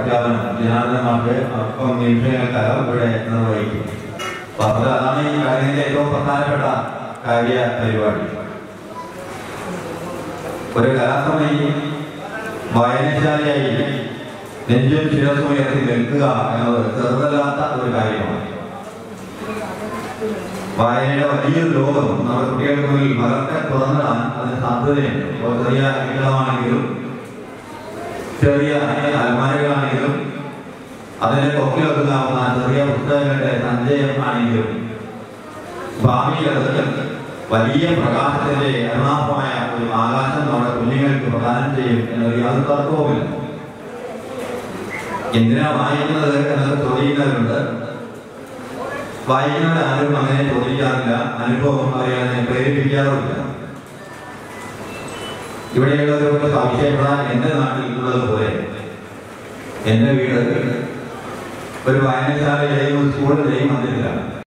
പ്രഖ്യാപനം ജനാർദ്ദനമാർക്ക് അല്പം നിമിഷങ്ങൾക്കകം ഇവിടെ നിർവഹിക്കും അപ്പൊ അത് അതാണ് ഈ കാര്യത്തിന്റെ ഏറ്റവും പ്രധാനപ്പെട്ട കാര്യ പരിപാടി ഒരു കലാസമയം വായനശാലയായി നെഞ്ചും ശിരസും ഉയർത്തി നിൽക്കുക എന്നത് ചെറുതല്ലാത്ത ഒരു കാര്യമാണ് വായനയുടെ വലിയൊരു ലോകം നമ്മുടെ കുട്ടികൾക്ക് മുന്നിൽ വളർത്തെ തുറന്നിടാൻ അതിന് സാധ്യതയുണ്ട് ഇപ്പോൾ ചെറിയ കെട്ടിടമാണെങ്കിലും ചെറിയ അലമാരകളാണെങ്കിലും അതിനെ കൊക്കി വെക്കാവുന്ന ചെറിയ പുസ്തകങ്ങളുടെ സഞ്ചയം ആണെങ്കിലും ഭാവിയിൽ അത് വലിയ പ്രകാശത്തിന്റെ എറണാകുളമായ ഒരു ആകാശം നമ്മുടെ കുഞ്ഞുങ്ങൾക്ക് പ്രദാനം ചെയ്യും എന്നൊരു യാതൊരു തർക്കവുമില്ല എന്തിനാ വായിക്കുന്നത് എന്നത് ചോദിക്കുന്നവരുണ്ട് വായിക്കുന്നവർ ആരും അങ്ങനെ ചോദിക്കാറില്ല അനുഭവം അറിയാതെ പ്രേരിപ്പിക്കാറുമില്ല ഇവിടെയുള്ളവർക്ക് സംശയപ്പെടാൻ എന്റെ നാട്ടിൽ ഉള്ളത് പോലെ എന്റെ വീട് ഒരു വായനശാലയുടെയും ഒരു സ്കൂളിന്റെയും മന്ദിരത്തിലാണ്